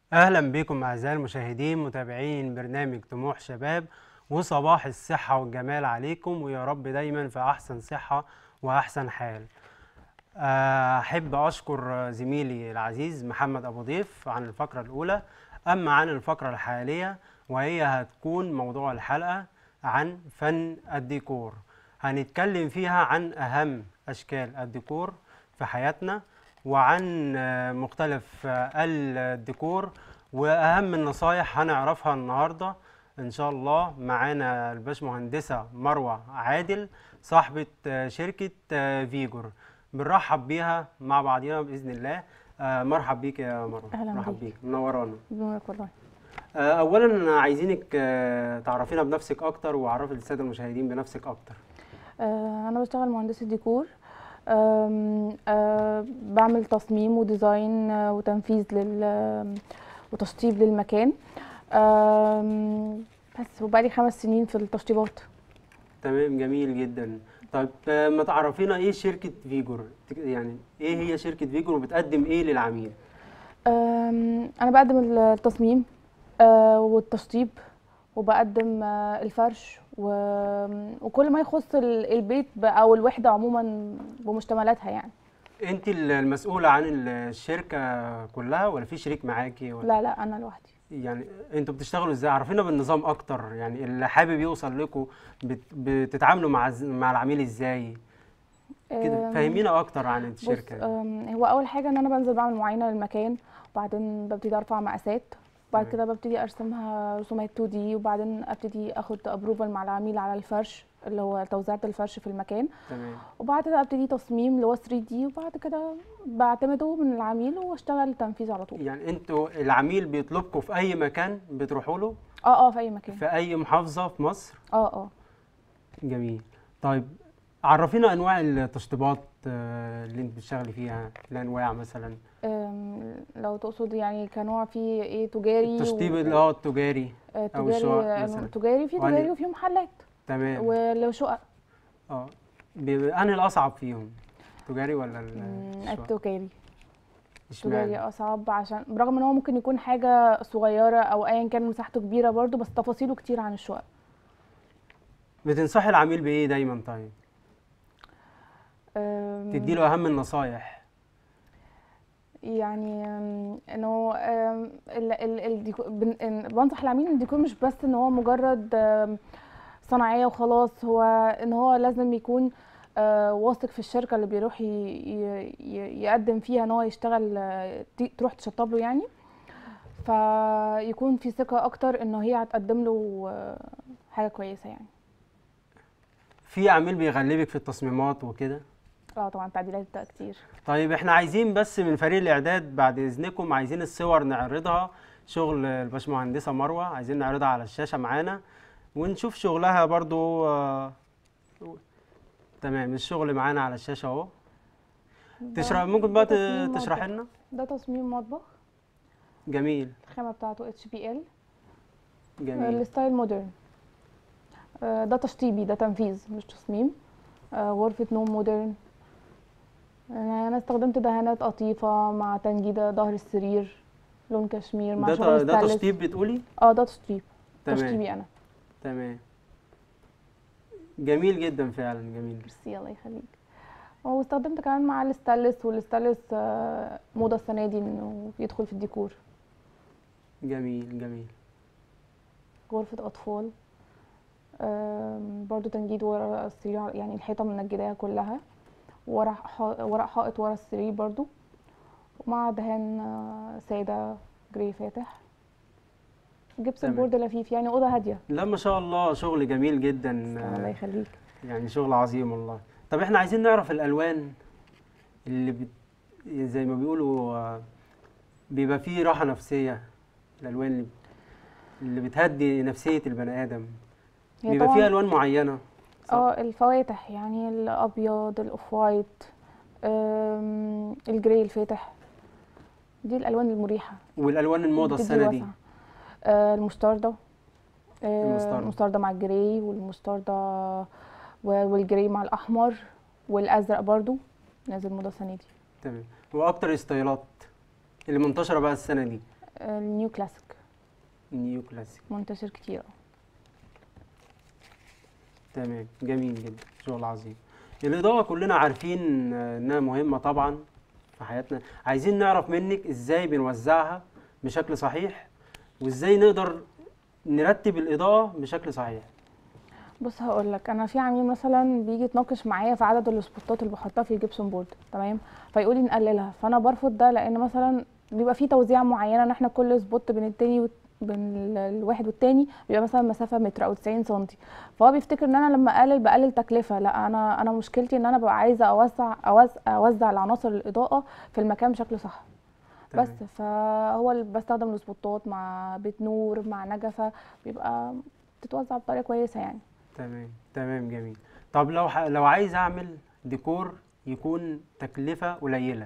أهلا بكم أعزائي المشاهدين متابعين برنامج طموح شباب وصباح الصحة والجمال عليكم ويا رب دايما في أحسن صحة وأحسن حال آه، أحب أشكر زميلي العزيز محمد أبو ضيف عن الفقرة الأولى أما عن الفقرة الحالية وهي هتكون موضوع الحلقة عن فن الديكور هنتكلم فيها عن أهم أشكال الديكور في حياتنا وعن آه، مختلف آه، الديكور وأهم النصايح هنعرفها النهاردة إن شاء الله معانا الباشمهندسة مروة عادل صاحبة آه، شركة آه، فيجور بنرحب بيها مع بعضينا بإذن الله آه، مرحب بيك يا مروة أهلاً مرحب بيك. بيك منورانا بنورك والله آه، أولا عايزينك آه، تعرفينا بنفسك أكتر وعرفي السادة المشاهدين بنفسك أكتر آه، أنا بشتغل مهندسة ديكور آم، آه، بعمل تصميم وديزاين آه، وتنفيذ لل وتشطيب للمكان آم، بس وبقالي خمس سنين في التشطيبات تمام جميل جدا طيب آه، ما تعرفينا ايه شركة فيجور تك- يعني ايه هي شركة فيجور وبتقدم ايه للعميل آم، أنا بقدم التصميم آه، والتشطيب وبقدم آه، الفرش و- وكل ما يخص ال- البيت ب- أو الوحدة عموما بمشتملاتها يعني انت ال- المسؤولة عن الشركة كلها ولا في شريك معاكي ولا لا لا أنا لوحدي يعني انتوا بتشتغلوا ازاي عرفينا بالنظام اكتر يعني اللي حابب يوصل لكم بت- بتتعاملوا مع الز- مع العميل ازاي كده آم، فهمينا اكتر عن بص الشركة آم، هو اول حاجه ان انا بنزل بعمل معاينه للمكان وبعدين ببتدي ارفع مقاسات وبعد تمام. كده ببتدي ارسمها رسومات 2 دي وبعدين ابتدي اخد ابروفال مع العميل على الفرش اللي هو توزيعة الفرش في المكان تمام وبعد كده ابتدي تصميم اللي هو 3 دي وبعد كده بعتمده من العميل واشتغل تنفيذ على طول يعني انتوا العميل بيطلبكم في اي مكان بتروحوا له اه اه في اي مكان في اي محافظة في مصر اه اه جميل طيب عرفينا انواع التشطيبات آه، اللي انت بتشتغلي فيها الانواع مثلا آم، لو تقصد يعني كنوع في ايه تجاري التشطيب و- اللي هو التجاري آه، أو تجاري الشقق آه، مثلاً. تجاري في وأنهي- تجاري وفي محلات تمام وشقق اه بيبقى انهي الاصعب فيهم التجاري ولا ال- مم، الشقق التجاري اشمعنى التجاري اصعب عشان برغم ان هو ممكن يكون حاجه صغيره او ايا كان مساحته كبيره برضو بس تفاصيله كتير عن الشقق بتنصحي العميل بايه دايما طيب أم، تدي له اهم النصايح يعني أم، انه أم، ال- ال- الديكو- بن- إن- بنصح العميل ان الديكور مش بس ان هو مجرد أم، صناعيه وخلاص هو ان هو لازم يكون آه، واثق في الشركه اللي بيروح ي- ي- ي- يقدم فيها ان هو يشتغل آه، ت- تروح تشطب له يعني فيكون في ثقه اكتر انه هي هتقدم له آه، حاجه كويسه يعني في عميل بيغلبك في التصميمات وكده اه طبعا تعديلات بتبقى كتير طيب احنا عايزين بس من فريق الاعداد بعد اذنكم عايزين الصور نعرضها شغل الباشمهندسه مروه عايزين نعرضها على الشاشه معانا ونشوف شغلها برضو آه، تمام الشغل معانا على الشاشه اهو ده- تشرح ممكن بقى ده تصميم ت- تشرح مطبخ. لنا ده تصميم مطبخ جميل الخامة بتاعته اتش بي ال جميل الستايل مودرن آه، ده تشطيبي ده تنفيذ مش تصميم آه، غرفة نوم مودرن انا أنا استخدمت دهانات قطيفة مع تنجيدة ظهر السرير لون كشمير مع ده شغل ت- ده ستانلس. تشطيب بتقولي اه ده تشطيب تمام تشطيبي انا تمام جميل جدا فعلا جميل ميرسي الله يخليك واستخدمت كمان مع الستانلس والستانلس آه، موضة السنة دي انه يدخل في الديكور جميل جميل غرفة أطفال آم، برضو تنجيد ورا السرير يعني الحيطة منجداها كلها ورا حا- ورق حائط ورا السرير برضو ومع دهان آه، سادة جري فاتح جبس تمام. البورد لفيف يعني أوضة هادية لا ما شاء الله شغل جميل جدا الله آه، يخليك يعني شغل عظيم والله طب احنا عايزين نعرف الالوان اللي بت... زي ما بيقولوا آه، بيبقى فيه راحة نفسية الالوان اللي, اللي بتهدي نفسية البني ادم هي بيبقى فيه طبعا الوان معينة صح؟ اه الفواتح يعني الأبيض الأوف وايت آم، الجري الفاتح دي الألوان المريحة والالوان الموضة بتدي السنة دي وسع. آه، المستردة آه، المستردة. المستردة مع الجراي والمستردة و- والجراي مع الأحمر والأزرق برضو نازل موضة السنة دي تمام واكتر ستايلات اللي منتشرة بقى السنة دي النيو كلاسيك نيو كلاسيك منتشر كتير تمام جميل جدا شغل عظيم الإضاءة كلنا عارفين آه، إنها مهمة طبعا في حياتنا عايزين نعرف منك إزاي بنوزعها بشكل صحيح وإزاي نقدر نرتب الإضاءة بشكل صحيح بص هقول لك انا في عميل مثلا بيجي يتناقش معايا في عدد السبوتات اللي بحطها في الجبسون بورد تمام فيقول لي نقللها فانا برفض ده لان مثلا بيبقى في توزيع معينه ان احنا كل سبوت بين التاني وت- بين ال- الواحد والتاني بيبقى مثلا مسافه متر او 90 سم فهو بيفتكر ان انا لما اقلل بقلل تكلفه لا انا انا مشكلتي ان انا ببقى عايزه اوزع اوزع, أوزع العناصر الاضاءه في المكان بشكل صح تمام. بس فهو اللي بستخدم السبوتات مع بيت نور مع نجفه بيبقى بتتوزع بطريقه كويسه يعني تمام تمام جميل طب لو ح... لو عايز أعمل ديكور يكون تكلفة قليلة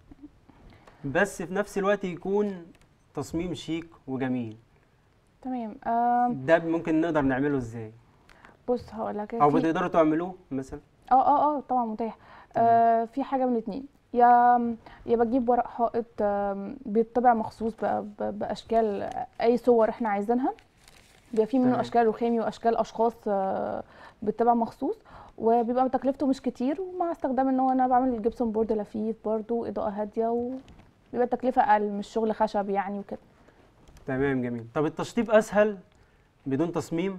بس في نفس الوقت يكون تصميم شيك وجميل تمام آم، ده ممكن نقدر نعمله إزاي بص هقول لك أو في- بتقدروا تعملوه مثلا اه اه اه طبعا متاح آه في حاجه من الاتنين يا يا بجيب ورق حائط آم، بيطبع مخصوص ب- ب- باشكال اي صور احنا عايزينها بيبقى في منه تمام. اشكال رخامي واشكال اشخاص آه، بيطبع مخصوص وبيبقى تكلفته مش كتير ومع استخدام ان هو انا بعمل الجبسون بورد لفيف برضو اضاءه هاديه وبيبقى التكلفه اقل مش شغل خشب يعني وكده تمام جميل طب التشطيب اسهل بدون تصميم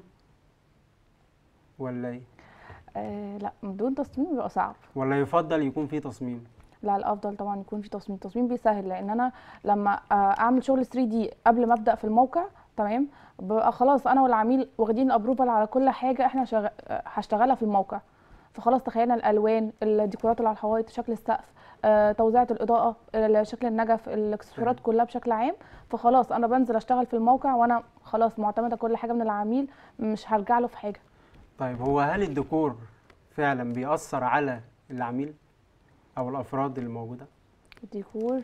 ولا ايه آه لا بدون تصميم بيبقى صعب ولا يفضل يكون فيه تصميم لا الافضل طبعا يكون في تصميم التصميم بيسهل لان انا لما آه، اعمل شغل 3 دي قبل ما ابدا في الموقع تمام ببقى خلاص انا والعميل واخدين الابروفال على كل حاجه احنا شغ... آه، هشتغلها في الموقع فخلاص تخيلنا الالوان الديكورات اللي على الحوائط شكل السقف آه، توزيعة الإضاءة آه، شكل النجف الإكسسوارات تمام. كلها بشكل عام فخلاص أنا بنزل أشتغل في الموقع وأنا خلاص معتمدة كل حاجة من العميل مش هرجع له في حاجة طيب هو هل الديكور فعلا بيأثر على العميل او الافراد اللي موجوده الديكور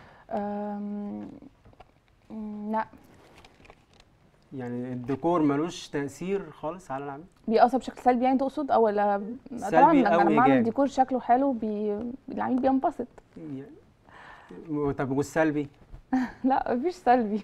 آم، م، لا يعني الديكور ملوش تأثير خالص على العميل بيأثر بشكل سلبي يعني تقصد او ولا طبعا سلبي لما أو لما اعمل إيجابي. ديكور شكله حلو بي... العميل بينبسط يعني- طب والسلبي لا مفيش سلبي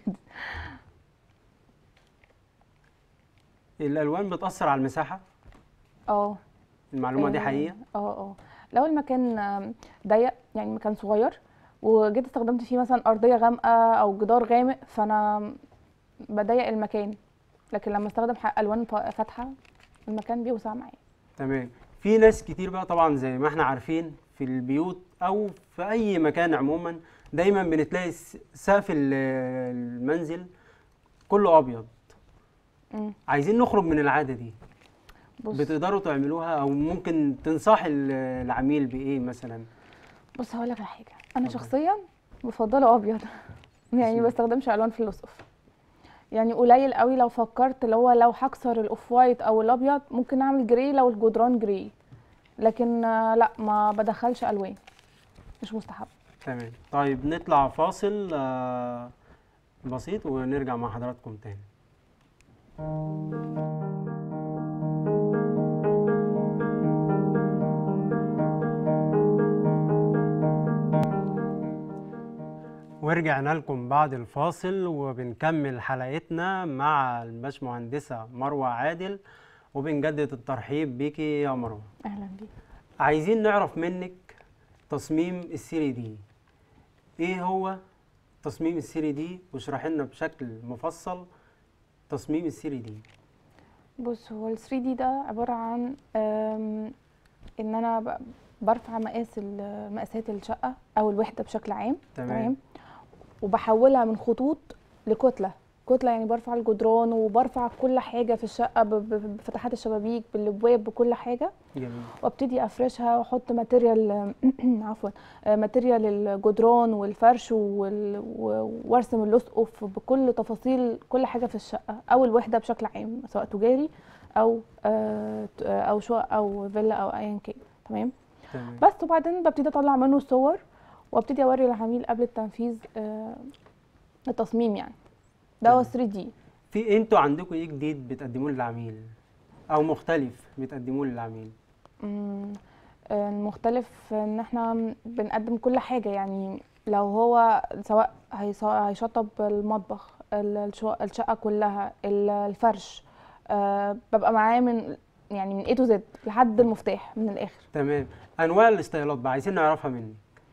الالوان بتأثر على المساحه اه المعلومه دي آه، حقيقيه اه اه لو المكان آم، ضيق يعني مكان صغير وجيت استخدمت فيه مثلا ارضيه غامقه او جدار غامق فانا بضيق المكان لكن لما استخدم ح- الوان فا- فاتحه المكان بيوسع معايا تمام في ناس كتير بقى طبعا زي ما احنا عارفين في البيوت او في اي مكان عموما دايما بنتلاقي س- سقف ال- المنزل كله ابيض مم. عايزين نخرج من العاده دي بص بتقدروا تعملوها او ممكن تنصح ال- العميل بايه مثلا بص هقول لك على حاجه انا اتفضل. شخصيا بفضله ابيض يعني ما بستخدمش الوان في الوصف يعني قليل قوي لو فكرت اللي هو لو هكسر الاوف وايت او الابيض ممكن اعمل جراي لو الجدران جراي لكن آه، لا ما بدخلش الوان مش مستحب تمام طيب نطلع فاصل آه، بسيط ونرجع مع حضراتكم تاني ورجعنا لكم بعد الفاصل وبنكمل حلقتنا مع الباشمهندسة مروة عادل وبنجدد الترحيب بيكي يا مروة اهلا بيك عايزين نعرف منك تصميم السيري دي ايه هو تصميم السيري دي واشرح لنا بشكل مفصل تصميم السيري دي بص هو ال 3 دي ده عباره عن آم، ان انا ب- برفع مقاس ال- مقاسات الشقه او الوحده بشكل عام تمام وبحولها من خطوط لكتله كتله يعني برفع الجدران وبرفع كل حاجه في الشقه ب- ب- بفتحات الشبابيك بالابواب بكل حاجه جميل وابتدي افرشها واحط ماتيريال عفوا آه، ماتيريال الجدران والفرش وال- و- وارسم الاسقف بكل تفاصيل كل حاجه في الشقه او الوحده بشكل عام سواء تجاري او آه، ت- آه، او شقق او فيلا او ايا كان تمام تمام بس وبعدين ببتدي اطلع منه صور وابتدي اوري العميل قبل التنفيذ آه، التصميم يعني ده هو تمام. 3 دي في انتوا عندكم ايه جديد بتقدموه للعميل او مختلف بتقدموه للعميل مم، آه، المختلف ان احنا بنقدم كل حاجه يعني لو هو سواء هيص- هيشطب المطبخ ال- الشو- الشقة كلها ال- الفرش أه ببقى معاه من يعني من A to Z لحد المفتاح من الآخر تمام انواع الاستايلات بقى عايزين نعرفها منك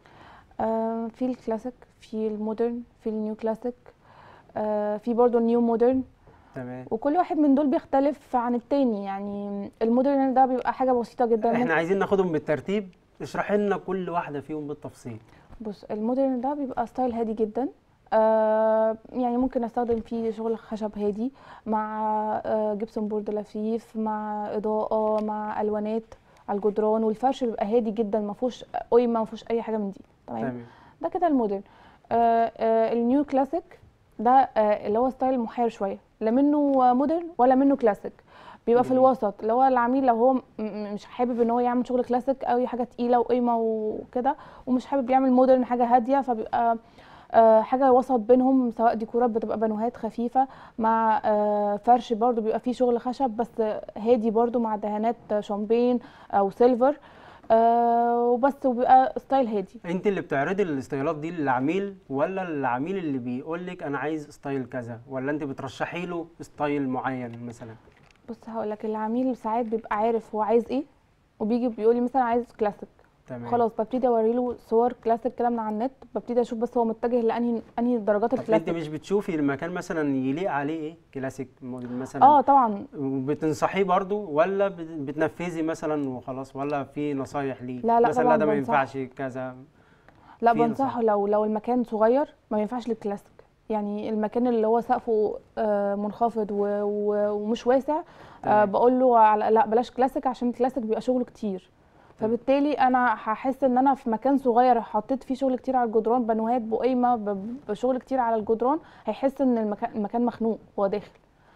أه في الكلاسيك في المودرن في النيو كلاسيك أه في برضه النيو مودرن تمام وكل واحد من دول بيختلف عن التاني يعني المودرن ده بيبقى حاجة بسيطة جدا احنا عايزين ناخدهم بالترتيب اشرح لنا كل واحده فيهم بالتفصيل بص المودرن ده بيبقى ستايل هادي جدا آه يعني ممكن استخدم فيه شغل خشب هادي مع آه جبسون بورد لفيف مع اضاءه مع الوانات على الجدران والفرش بيبقى هادي جدا ما فيهوش قيمه ما فيهوش اي حاجه من دي تمام تمام ده كده المودرن آه آه النيو كلاسيك ده آه اللي هو ستايل محير شويه لا منه مودرن ولا منه كلاسيك بيبقى في جميل. الوسط اللي هو العميل لو هو م- م- مش حابب ان هو يعمل شغل كلاسيك قوي حاجه تقيله وقيمه وكده ومش حابب يعمل مودرن حاجه هاديه فبيبقى آه، حاجه وسط بينهم سواء ديكورات بتبقى بانوهات خفيفه مع آه، فرش برضو بيبقى فيه شغل خشب بس هادي برضو مع دهانات شامبين او سيلفر آه، وبس وبيبقى ستايل هادي انت اللي بتعرضي الاستايلات دي للعميل ولا العميل اللي بيقول لك انا عايز ستايل كذا ولا انت بترشحي له ستايل معين مثلا بص هقول لك العميل ساعات بيبقى عارف هو عايز ايه وبيجي بيقول لي مثلا عايز كلاسيك تمام خلاص ببتدي اوري له صور كلاسيك كده من على النت ببتدي اشوف بس هو متجه لانهي انهي درجات طب انت الكلاسيك مش بتشوفي المكان مثلا يليق عليه ايه كلاسيك موديل مثلا اه طبعا وبتنصحيه برضو ولا بت- بتنفذي مثلا وخلاص ولا في نصايح ليه لا، لا، مثلا طبعاً لا ده ما بنصح. ينفعش كذا لا في بنصحه نصيحة. لو لو المكان صغير ما ينفعش للكلاسيك يعني المكان اللي هو سقفه آه، منخفض و- و- ومش واسع آه، تمام. بقول له على لا بلاش كلاسيك عشان الكلاسيك بيبقى شغله كتير فبالتالي انا هحس ان انا في مكان صغير حطيت فيه شغل كتير على الجدران بانوهات بقيمه ب- بشغل كتير على الجدران هيحس ان المكان المكان مخنوق وهو داخل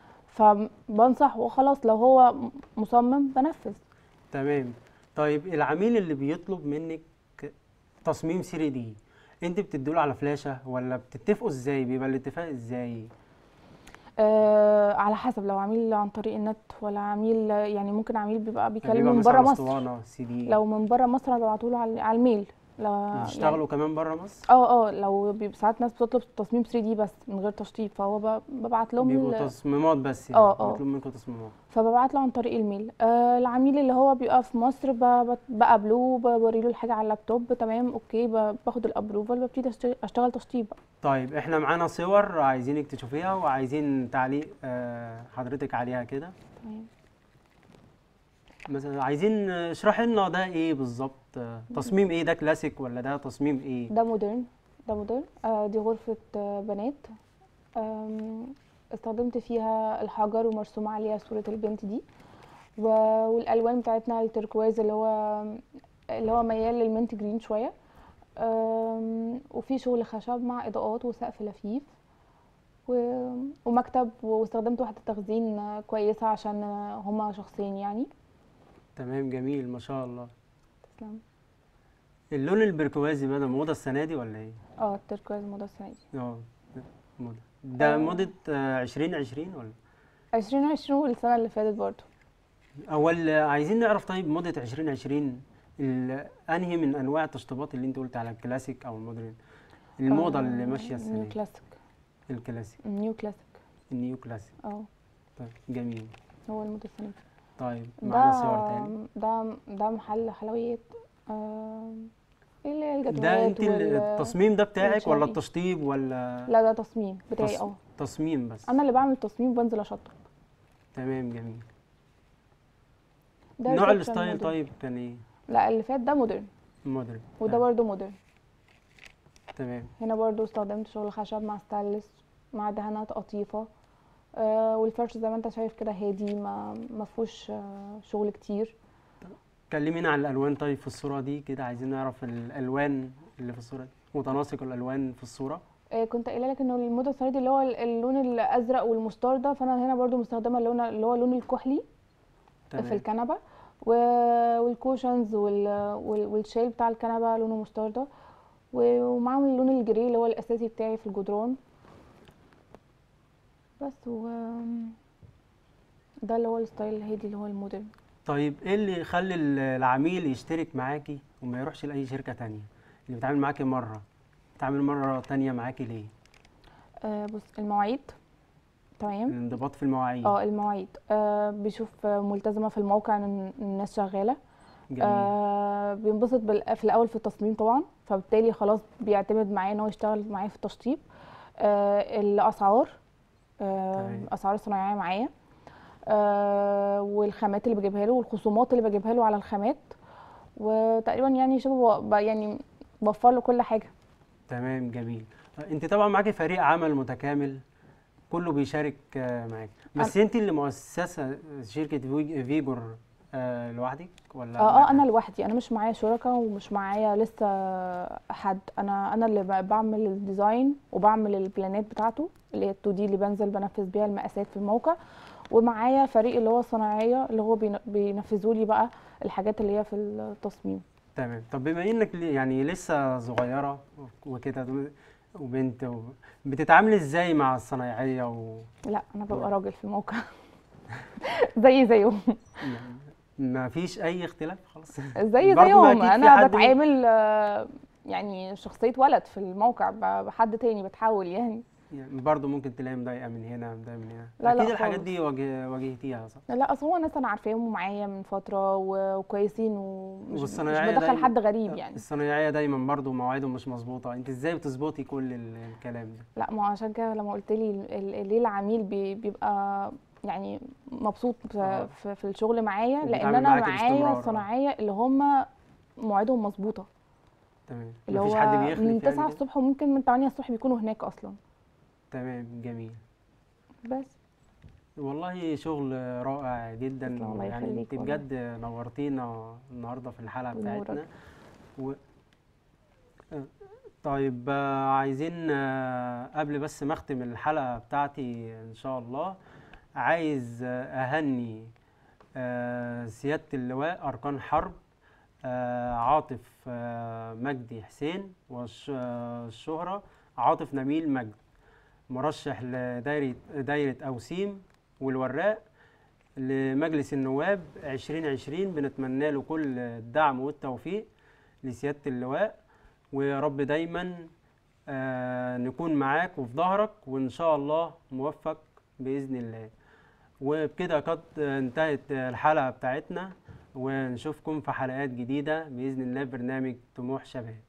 فبنصح وخلاص لو هو مصمم بنفذ تمام طيب العميل اللي بيطلب منك تصميم 3 دي انت بتديله على فلاشة ولا بتتفقوا ازاي بيبقى الاتفاق ازاي آه على حسب لو عميل عن طريق النت ولا عميل يعني ممكن عميل بيبقى بيكلم بيبقى من مثلا بره مصر اسطوانة سي دي لو من بره مصر انا ببعته له على على الميل لو بتشتغلوا كمان بره مصر يعني اه اه لو بيبقى ساعات ناس بتطلب تصميم 3 دي بس من غير تشطيب فهو ب- ببعت لهم بيبقوا ال- تصميمات بس يعني اه، اه. بيطلبوا منكم تصميمات فببعت له عن طريق الميل آه العميل اللي هو بيبقى في مصر ب- ب- بقابله بوري له الحاجه على اللابتوب تمام اوكي ب- باخد الابروفال ببتدي أشت- اشتغل تشطيب بقى. طيب احنا معانا صور عايزينك تشوفيها وعايزين تعليق آه، حضرتك عليها كده تمام مثلا عايزين آه، اشرحي لنا ده ايه بالظبط آه، تصميم ايه ده كلاسيك ولا ده تصميم ايه ده مودرن ده مودرن آه دي غرفة آه بنات آم، استخدمت فيها الحجر ومرسوم عليها صورة البنت دي و- والألوان بتاعتنا التركواز اللي هو اللي هو ميال للمنت جرين شوية آم، وفي شغل خشب مع إضاءات وسقف لفيف و- ومكتب واستخدمت واحدة تخزين آه، كويسة عشان آه، هما شخصين يعني تمام جميل ما شاء الله تسلم اللون البركوازي بقى ده موضة السنة دي ولا ايه؟ اه التركواز موضة السنة دي اه موضة ده آه. موضة آه، 2020 ولا؟ عشرين عشرين والسنة اللي فاتت برضو أول آه، عايزين نعرف طيب موضة 2020 ال- أنهي من أنواع التشطيبات اللي أنت قلت على الكلاسيك أو المودرن؟ الموضة اللي ماشية السنة نيو دي كلاسيك الكلاسيك نيو كلاسيك النيو كلاسيك اه طيب جميل هو الموديل السنة دي. طيب معانا صور ده تاني ده ده محل حلويات آم، اللي هي ده الجاتوهات انت ال- وال- التصميم ده بتاعك ولا والشرقي. التشطيب ولا لا ده تصميم بتاعي تص- اه تصميم بس انا اللي بعمل التصميم وبنزل اشطب تمام جميل ده نوع reception الستايل model. طيب كان ايه لا اللي فات ده مودرن مودرن وده تمام. برضو مودرن تمام هنا برضو استخدمت شغل خشب مع ستانلس مع دهانات قطيفة آه والفرش زي ما انت شايف كده هادي ما ما فيهوش آه شغل كتير كلمينا عن الالوان طيب في الصوره دي كده عايزين نعرف الالوان اللي في الصوره دي متناسق الالوان في الصوره آه، كنت قايله لك انه الموضه السنه دي اللي هو اللون الازرق والمستردة فانا هنا برضو مستخدمه اللون اللي هو اللون الكحلي في تمام الكنبه و- والكوشنز وال- وال- والشيل بتاع الكنبه لونه مستردة و- ومعاهم اللون الجري اللي هو الاساسي بتاعي في الجدران بس و ده اللي هو الستايل الهادي اللي هو المودرن طيب ايه اللي يخلي ال- العميل يشترك معاكي وما يروحش لاي شركه تانية اللي بيتعامل معاكي مره تعمل مرة تانية معاكي ليه؟ آه بص المواعيد تمام الانضباط في المواعيد اه المواعيد آه بيشوف آه، ملتزمه في الموقع ان الناس شغاله جميل آه بينبسط بال- في الاول في التصميم طبعا فبالتالي خلاص بيعتمد معايا ان هو يشتغل معايا في التشطيب آه الاسعار آه تمام. الاسعار الصناعيه معايا آه والخامات اللي بجيبها له والخصومات اللي بجيبها له على الخامات وتقريبا يعني شبه ب- يعني بوفر له كل حاجه تمام جميل انت طبعا معاكي فريق عمل متكامل كله بيشارك آه، معاك بس انت اللي مؤسسة شركة فيج- فيجور آه، لوحدك ولا اه اه معاك انا لوحدي انا مش معايا شركاء ومش معايا لسه حد انا انا اللي ب- بعمل الديزاين وبعمل البلانات بتاعته اللي هي 2 دي اللي بنزل بنفذ بيها المقاسات في الموقع ومعايا فريق اللي هو الصناعيه اللي هو بين- بينفذوا لي بقى الحاجات اللي هي في التصميم تمام طب بما انك ل- يعني لسه صغيرة وكده وبنت و... بتتعاملي ازاي مع الصنايعية و... لا انا ببقى راجل في الموقع زي زيهم ما فيش اي اختلاف خلاص زي برضو زيهم أكيد في انا حد- بتعامل آه، يعني شخصيه ولد في الموقع ب- بحد تاني بتحول يعني يعني برضه ممكن تلاقي مضايقة من هنا مضايقة من هنا لا، لا اكيد الحاجات خالص. دي واجه... واجهتيها صح لا اصل هو ناس انا عارفاهم ومعايا من فتره و- وكويسين ومش مش والصنايعية بدخل دايما- حد غريب يعني الصنايعية دايما برضه مواعيدهم مش مظبوطة انت ازاي بتظبطي كل ال- الكلام ده لا ما هو عشان كده لما قلت لي ال- ال- ليه العميل بي- بيبقى يعني مبسوط آه. في, في, في الشغل معايا لان وبيتعامل انا معاكي معايا باستمرار. صناعيه اللي هم مواعيدهم مظبوطه تمام اللي مفيش هو حد من بيخلف 9 يعني كده؟ الصبح وممكن من 8 الصبح بيكونوا هناك اصلا تمام جميل بس والله شغل رائع جدا تسلم، الله يعني يخليك انت والله. بجد نورتينا النهارده في الحلقه بنورك. بتاعتنا و... آه، طيب آه، عايزين آه، قبل بس ما اختم الحلقه بتاعتي ان شاء الله عايز آه، اهني آه، سياده اللواء اركان حرب آه، عاطف آه، مجدي حسين والشهرة عاطف نبيل مجد مرشح لدايرة دايرة أوسيم والوراق لمجلس النواب 2020 بنتمنى له كل الدعم والتوفيق لسيادة اللواء ويا رب دايما آه، نكون معاك وفي ظهرك وإن شاء الله موفق بإذن الله وبكده قد انتهت الحلقة بتاعتنا ونشوفكم في حلقات جديدة بإذن الله برنامج طموح شباب